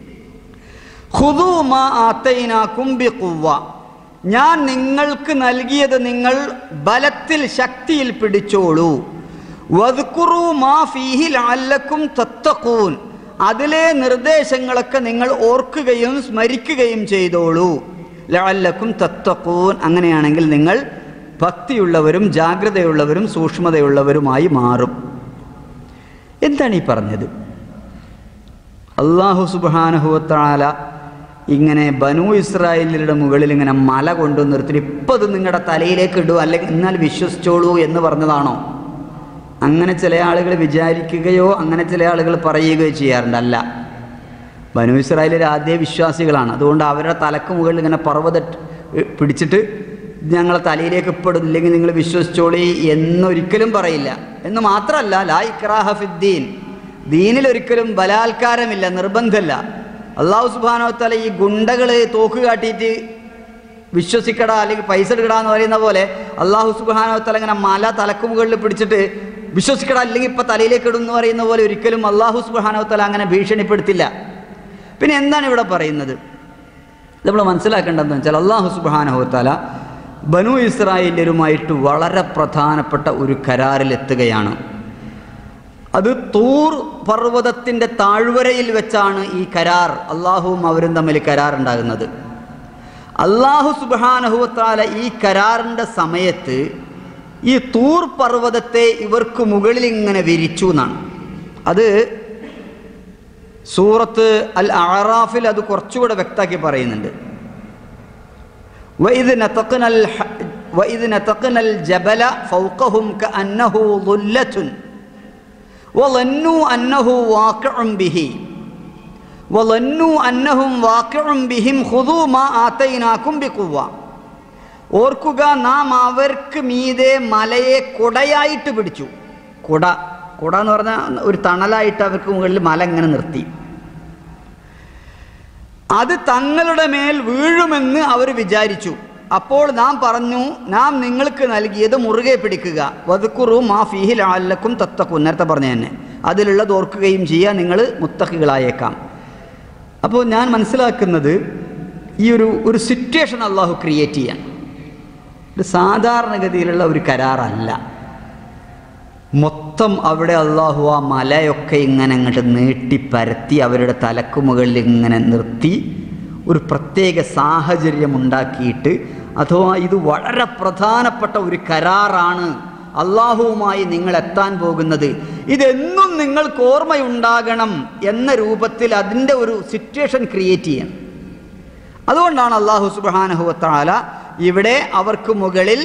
ഖുദൂ മാ ആത്തൈനാകും ബിഖുവ്വ ഞാൻ നിങ്ങൾക്ക് നൽകിയത് നിങ്ങൾ ബലത്തിൽ ശക്തിയിൽ പിടിച്ചോളൂ വദ്കുറു മാ ഫീഹി ലഅല്ലക്കും തത്തഖൂൻ അതിലെ നിർദ്ദേശങ്ങളൊക്കെ നിങ്ങൾ ഓർക്കുകയും സ്മരിക്കുകയും ചെയ്തോളൂ ലഅല്ലക്കും തത്തഖൂൻ അങ്ങനെയാണെങ്കിൽ നിങ്ങൾ ഭക്തിയുള്ളവരും ജാഗ്രതയുള്ളവരും സൂക്ഷ്മതയുള്ളവരുമായി മാറും എന്താണ് ഈ പറഞ്ഞത് അള്ളാഹു സുബാനഹുവത്താല ഇങ്ങനെ ബനു ഇസ്രായേലിയുടെ മുകളിൽ ഇങ്ങനെ മല കൊണ്ടു നിർത്തി ഇപ്പം അത് നിങ്ങളുടെ തലയിലേക്ക് ഇടൂ അല്ലെങ്കിൽ എന്നാൽ വിശ്വസിച്ചോളൂ എന്ന് പറഞ്ഞതാണോ അങ്ങനെ ചില ആളുകൾ വിചാരിക്കുകയോ അങ്ങനെ ചില ആളുകൾ പറയുകയോ ചെയ്യാറുണ്ട് അല്ല ബനു ഇസ്രായേലിൽ ആദ്യ വിശ്വാസികളാണ് അതുകൊണ്ട് അവരുടെ തലക്ക് മുകളിൽ ഇങ്ങനെ പർവ്വത പിടിച്ചിട്ട് ഞങ്ങളെ തലയിലേക്ക് ഇപ്പെടും ഇല്ലെങ്കിൽ നിങ്ങൾ വിശ്വസിച്ചോളി എന്നൊരിക്കലും പറയില്ല എന്ന് മാത്രമല്ല ലാ ഇക്രാഹ ഫിദ്ദീൻ ദീനിൽ ഒരിക്കലും ബലാത്കാരമില്ല നിർബന്ധമില്ല അള്ളാഹു സുബാനോത്തല ഈ ഗുണ്ടകൾ തോക്ക് കാട്ടിയിട്ട് വിശ്വസിക്കടാ അല്ലെങ്കിൽ പൈസ എടുക്കടാ എന്ന് പറയുന്ന പോലെ അള്ളാഹു സുബാനോത്തല ഇങ്ങനെ മല തലക്ക് മുകളിൽ പിടിച്ചിട്ട് വിശ്വസിക്കടാ അല്ലെങ്കിൽ ഇപ്പം തലയിലേക്ക് ഇടും എന്ന് പറയുന്ന പോലെ ഒരിക്കലും അള്ളാഹു സുബാനോത്തല അങ്ങനെ ഭീഷണിപ്പെടുത്തില്ല പിന്നെ എന്താണ് ഇവിടെ പറയുന്നത് നമ്മൾ മനസ്സിലാക്കേണ്ടതെന്ന് വെച്ചാൽ അള്ളാഹു സുബാനഹുത്താല ബനു ഇസ്രായേലരുമായിട്ട് വളരെ പ്രധാനപ്പെട്ട ഒരു കരാറിലെത്തുകയാണ് അത് തൂർ പർവ്വതത്തിൻ്റെ താഴ്വരയിൽ വെച്ചാണ് ഈ കരാർ അള്ളാഹുവും അവരും തമ്മിൽ കരാറുണ്ടാകുന്നത് അള്ളാഹു സുബാനഹുത്താല ഈ കരാറിൻ്റെ സമയത്ത് ഈ തൂർ പർവ്വതത്തെ ഇവർക്ക് മുകളിൽ ഇങ്ങനെ വിരിച്ചു എന്നാണ് അത് സൂറത്ത് അൽ അറാഫിൽ അത് കുറച്ചുകൂടെ വ്യക്തമാക്കി പറയുന്നുണ്ട് وإذ نتقنا الح... وإذ نتقنا الجبل فوقهم كأنه ظلة وظنوا أنه واقع به وظنوا أنهم واقع بهم خذوا ما آتيناكم بقوة ഓർക്കുക നാം അവർക്ക് മീതെ മലയെ കുടയായിട്ട് പിടിച്ചു കുട കുട എന്ന് പറഞ്ഞാൽ ഒരു തണലായിട്ട് അവർക്ക് മുകളിൽ മല ഇങ്ങനെ നിർത്തി അത് തങ്ങളുടെ മേൽ വീഴുമെന്ന് അവർ വിചാരിച്ചു അപ്പോൾ നാം പറഞ്ഞു നാം നിങ്ങൾക്ക് നൽകിയത് മുറുകെ പിടിക്കുക വതുക്കുറു മാ ഫീഹിൽ അല്ലക്കും തത്തക്കും നേരത്തെ പറഞ്ഞ തന്നെ അതിലുള്ളത് ഓർക്കുകയും ചെയ്യുക നിങ്ങൾ മുത്തഹികളായേക്കാം അപ്പോൾ ഞാൻ മനസ്സിലാക്കുന്നത് ഈ ഒരു ഒരു സിറ്റുവേഷൻ അള്ളാഹു ക്രിയേറ്റ് ചെയ്യാൻ ഒരു സാധാരണഗതിയിലുള്ള ഒരു കരാറല്ല മൊത്തം അവിടെ അള്ളാഹു ആ മലയൊക്കെ ഇങ്ങനെ അങ്ങോട്ട് നീട്ടി പരത്തി അവരുടെ തലക്ക് മുകളിൽ ഇങ്ങനെ നിർത്തി ഒരു പ്രത്യേക സാഹചര്യം ഉണ്ടാക്കിയിട്ട് അഥവാ ഇത് വളരെ പ്രധാനപ്പെട്ട ഒരു കരാറാണ് അള്ളാഹുവുമായി നിങ്ങൾ എത്താൻ പോകുന്നത് ഇതെന്നും നിങ്ങൾക്ക് ഓർമ്മയുണ്ടാകണം എന്ന രൂപത്തിൽ അതിൻ്റെ ഒരു സിറ്റുവേഷൻ ക്രിയേറ്റ് ചെയ്യണം അതുകൊണ്ടാണ് അള്ളാഹു സുബാനഹുവത്താല ഇവിടെ അവർക്ക് മുകളിൽ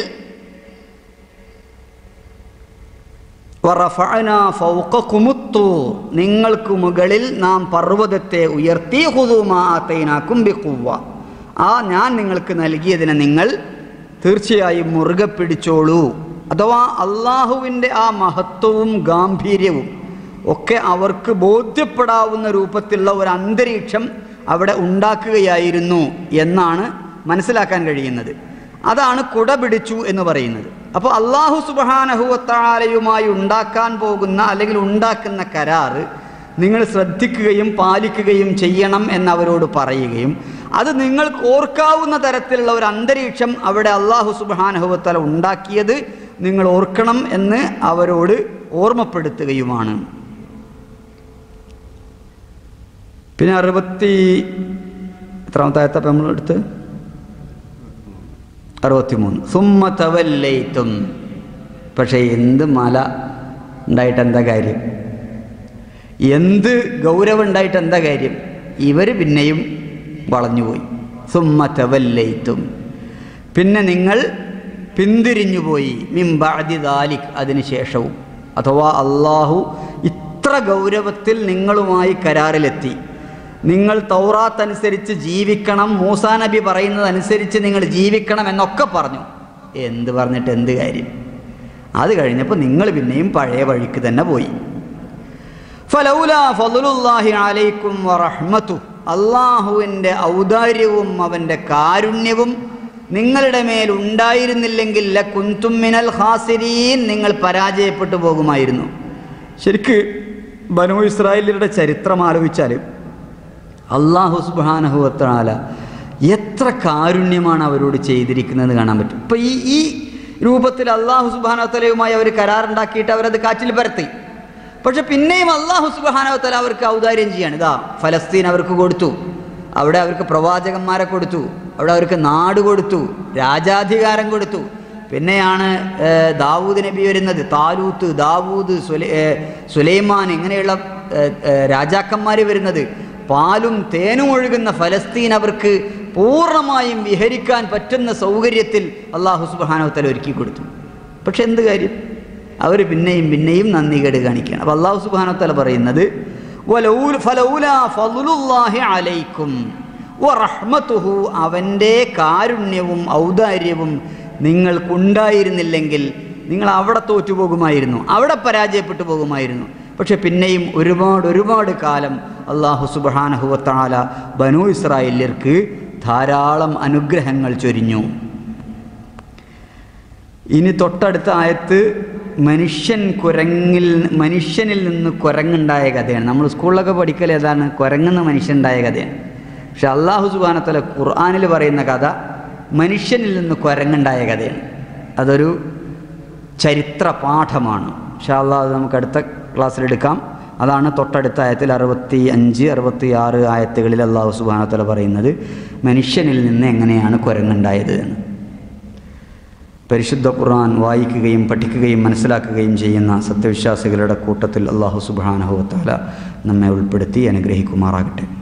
വറഫഅനാ ഫൗഖകുമുത്തൂർ നിങ്ങൾക്ക് മുകളിൽ നാം പർവ്വതത്തെ ഉയർത്തി ഹുദുമാത്തൈനാക്കും ബിഖുവ ആ ഞാൻ നിങ്ങൾക്ക് നൽകിയതിനെ നിങ്ങൾ തീർച്ചയായും മുറുകെ പിടിച്ചോളൂ അഥവാ അള്ളാഹുവിൻ്റെ ആ മഹത്വവും ഗാംഭീര്യവും ഒക്കെ അവർക്ക് ബോധ്യപ്പെടാവുന്ന രൂപത്തിലുള്ള ഒരു അന്തരീക്ഷം അവിടെ ഉണ്ടാക്കുകയായിരുന്നു എന്നാണ് മനസ്സിലാക്കാൻ കഴിയുന്നത് അതാണ് കുട പിടിച്ചു എന്ന് പറയുന്നത് അപ്പോൾ അള്ളാഹു സുബാനഹുവത്താലയുമായി ഉണ്ടാക്കാൻ പോകുന്ന അല്ലെങ്കിൽ ഉണ്ടാക്കുന്ന കരാറ് നിങ്ങൾ ശ്രദ്ധിക്കുകയും പാലിക്കുകയും ചെയ്യണം എന്നവരോട് പറയുകയും അത് നിങ്ങൾക്ക് ഓർക്കാവുന്ന തരത്തിലുള്ള ഒരു അന്തരീക്ഷം അവിടെ അള്ളാഹു സുബാനഹുവത്തല ഉണ്ടാക്കിയത് നിങ്ങൾ ഓർക്കണം എന്ന് അവരോട് ഓർമ്മപ്പെടുത്തുകയുമാണ് പിന്നെ അറുപത്തി എത്രാമത്തെ ആയത്തപ്പം നമ്മൾ എടുത്ത് അറുപത്തിമൂന്ന് സുമ്മ തവല്ലയിത്തും പക്ഷേ എന്ത് മല ഉണ്ടായിട്ട് എന്താ കാര്യം എന്ത് ഗൗരവം ഉണ്ടായിട്ട് എന്താ കാര്യം ഇവർ പിന്നെയും വളഞ്ഞുപോയി സുമ്മ തവല്ലയിത്തും പിന്നെ നിങ്ങൾ പിന്തിരിഞ്ഞുപോയി മിംബാദി ദാലിക് അതിന് ശേഷവും അഥവാ അള്ളാഹു ഇത്ര ഗൗരവത്തിൽ നിങ്ങളുമായി കരാറിലെത്തി നിങ്ങൾ തൗറാത്ത് അനുസരിച്ച് ജീവിക്കണം മൂസാ നബി പറയുന്നതനുസരിച്ച് നിങ്ങൾ ജീവിക്കണം എന്നൊക്കെ പറഞ്ഞു എന്ത് പറഞ്ഞിട്ട് എന്ത് കാര്യം അത് കഴിഞ്ഞപ്പോൾ നിങ്ങൾ പിന്നെയും പഴയ വഴിക്ക് തന്നെ പോയി ഫലൗല ഫലുല്ലാഹി അലൈക്കും വറഹ്മത്തു അള്ളാഹുവിൻ്റെ ഔദാര്യവും അവൻ്റെ കാരുണ്യവും നിങ്ങളുടെ മേൽ ഉണ്ടായിരുന്നില്ലെങ്കിൽ കുന്തും മിനൽ ഹാസിരീൻ നിങ്ങൾ പരാജയപ്പെട്ടു പോകുമായിരുന്നു ശരിക്ക് ബനു ഇസ്രായേലിയുടെ ചരിത്രം ആലോചിച്ചാൽ അള്ളാഹു സുബാനഹുവത്താല എത്ര കാരുണ്യമാണ് അവരോട് ചെയ്തിരിക്കുന്നത് കാണാൻ പറ്റും ഇപ്പം ഈ ഈ രൂപത്തിൽ അള്ളാഹു സുബാനോത്തലയുമായി അവർ കരാറുണ്ടാക്കിയിട്ട് അവരത് കാറ്റിൽ പരത്തി പക്ഷെ പിന്നെയും അള്ളാഹു സുബാനോത്തല അവർക്ക് ഔദാര്യം ചെയ്യാണ് ഇതാ ഫലസ്തീൻ അവർക്ക് കൊടുത്തു അവിടെ അവർക്ക് പ്രവാചകന്മാരെ കൊടുത്തു അവിടെ അവർക്ക് നാട് കൊടുത്തു രാജാധികാരം കൊടുത്തു പിന്നെയാണ് ഏഹ്, ദാവൂദ് നബി വരുന്നത് താലൂത്ത് ദാവൂദ് സുലൈ ഏഹ്, സുലൈമാൻ ഇങ്ങനെയുള്ള ഏഹ്, ഏഹ്, രാജാക്കന്മാർ വരുന്നത് പാലും തേനും ഒഴുകുന്ന ഫലസ്തീൻ അവർക്ക് പൂർണ്ണമായും വിഹരിക്കാൻ പറ്റുന്ന സൗകര്യത്തിൽ അള്ളാഹു സുബാനവത്തല ഒരുക്കി കൊടുത്തു പക്ഷെ എന്ത് കാര്യം അവർ പിന്നെയും പിന്നെയും നന്ദി കേട് കാണിക്കുകയാണ് അപ്പോൾ അള്ളാഹു സുബാനവത്തല പറയുന്നത് "വലൗല- ഫലൗലാ ഫളുലുല്ലാഹി അലൈക്കും വറഹ്മത്തുഹു അവൻ്റെ കാരുണ്യവും ഔദാര്യവും നിങ്ങൾക്കുണ്ടായിരുന്നില്ലെങ്കിൽ നിങ്ങൾ അവിടെ തോറ്റുപോകുമായിരുന്നു അവിടെ പരാജയപ്പെട്ടു പോകുമായിരുന്നു പക്ഷെ പിന്നെയും ഒരുപാട് ഒരുപാട് കാലം അള്ളാഹു സുബാനഹുവത്താല ബനു ഇസ്രായേല്യർക്ക് ധാരാളം അനുഗ്രഹങ്ങൾ ചൊരിഞ്ഞു ഇനി തൊട്ടടുത്ത ആയത്ത് മനുഷ്യൻ കുരങ്ങിൽ മനുഷ്യനിൽ നിന്ന് കുരങ്ങുണ്ടായ കഥയാണ് നമ്മൾ സ്കൂളിലൊക്കെ പഠിക്കൽ ഏതാണ് കുരങ്ങുന്ന മനുഷ്യനുണ്ടായ കഥയാണ് പക്ഷെ അള്ളാഹു സുബാനത്തല ഖുർആാനിൽ പറയുന്ന കഥ മനുഷ്യനിൽ നിന്ന് കുരങ്ങുണ്ടായ കഥയാണ് അതൊരു ചരിത്ര പാഠമാണ് പക്ഷേ അള്ളാഹ് നമുക്ക് അടുത്ത ക്ലാസ്സിലെടുക്കാം അതാണ് തൊട്ടടുത്ത ആയത്തിൽ അറുപത്തി അഞ്ച് അറുപത്തി ആറ് ആയത്തുകളിൽ അള്ളാഹു സുബാനത്തല പറയുന്നത് മനുഷ്യനിൽ നിന്ന് എങ്ങനെയാണ് കുരങ്ങുണ്ടായത് എന്ന് പരിശുദ്ധ ഖുർആൻ വായിക്കുകയും പഠിക്കുകയും മനസ്സിലാക്കുകയും ചെയ്യുന്ന സത്യവിശ്വാസികളുടെ കൂട്ടത്തിൽ അള്ളാഹു സുബാനഹുവത്താല നമ്മെ ഉൾപ്പെടുത്തി അനുഗ്രഹിക്കുമാറാകട്ടെ